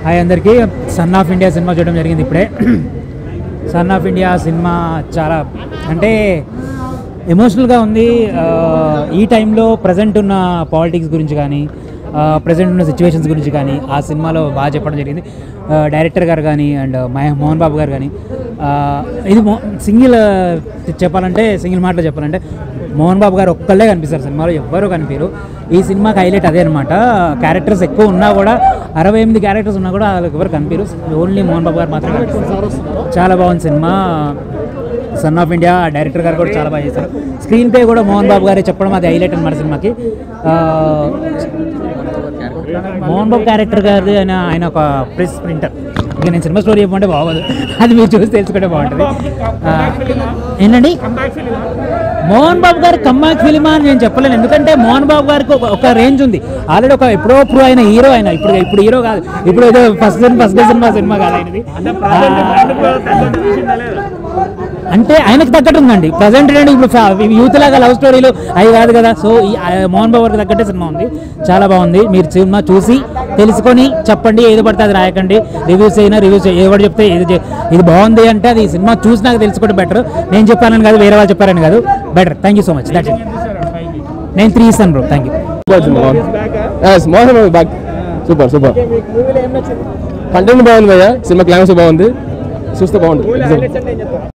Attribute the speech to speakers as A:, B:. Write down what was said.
A: hi అందరికీ sun of India cinema చూడడం జరిగింది ఇప్పుడే సన్ ఆఫ్ ఇండియా సినిమా చాలా అంటే ఎమోషనల్గా ఉంది ఆ, ఈ టైంలో ప్రజెంట్ ఉన్న పాలిటిక్స్ గురించి కానీ ప్రజెంట్ ఉన్న సిచ్యువేషన్స్ గురించి కానీ ఆ సినిమాలో బాగా చెప్పడం జరిగింది ఆ, డైరెక్టర్ గారు కానీ అండ్ మహ మోహన్ బాబు గారు కానీ ఆ, ఇది మో సింగిల్ చెప్పాలంటే సింగిల్ మాటలో చెప్పాలంటే మోహన్ బాబు గారు ఒక్కళ్ళే కనిపిస్తారు సినిమాలో ఎవ్వరూ కనిపించరు ఈ సినిమాకి హైలైట్ అదే అనమాట క్యారెక్టర్స్ ఎక్కువ ఉన్నా కూడా అరవై ఎనిమిది క్యారెక్టర్స్ ఉన్నా కూడా వాళ్ళకి ఎవరు కనిపించరు ఓన్లీ మోహన్ బాబు గారు మాత్రమే కనిపిస్తారు చాలా బాగుంది cinema son of India director గారు కూడా చాలా బాగా చేశారు స్క్రీన్ ప్లే కూడా మోహన్ బాబు గారే చెప్పడం అది హైలైట్ అనమాట సినిమాకి ఆ, మోహన్ బాబు క్యారెక్టర్ గారిది ఆయన ఆయన ఒక ప్రెస్ ప్రింటర్ ఇక నేను సినిమా స్టోరీ చెప్పమంటే బాగోదు అది మీరు చూసి తెలుసుకుంటే బాగుంటుంది ఆ, ఏంటండి మోహన్ బాబు గారి కమ్మాక్ ఫిలిమా అని నేను చెప్పలేను ఎందుకంటే మోహన్ బాబు గారికి ఒక- ఒక రేంజ్ ఉంది ఆల్రెడీ ఒక ఎప్పుడో ప్రూవ్ అయిన హీరో ఆయన ఇప్పుడు ఇప్పుడు హీరో కాదు ఇప్పుడు ఏదో first first day cinema cinema కాదు ఆయనది అంటే ఆయనకు తగ్గట్టు ఉందండి ప్రజెంట్ ఏంటి ఇప్పుడు యూత్ లాగా లవ్ స్టోరీలు అవి కాదు కదా సో ఈ ఆ, మోహన్ బాబు గారికి తగ్గట్టే సినిమా ఉంది చాలా బాగుంది మీరు సినిమా చూసి తెలుసుకొని చెప్పండి ఏది పడితే అది రాయకండి రివ్యూస్ అయినా రివ్యూస్ ఎవరు చెప్తే ఇది చే- ఇది బాగుంది అంటే అది సినిమా చూసి నాకు తెలుసుకోవడం బెటర్ నేను చెప్పానని కాదు వేరే వాళ్ళు చెప్పారని కాదు better thank you so much that నేను త్రీ ఇస్తాను bro thank you
B: Mohan back super super content బాగుంది భయ్య సినిమా క్లైమాక్స్ బాగుంది చూస్తే బాగుంటుంది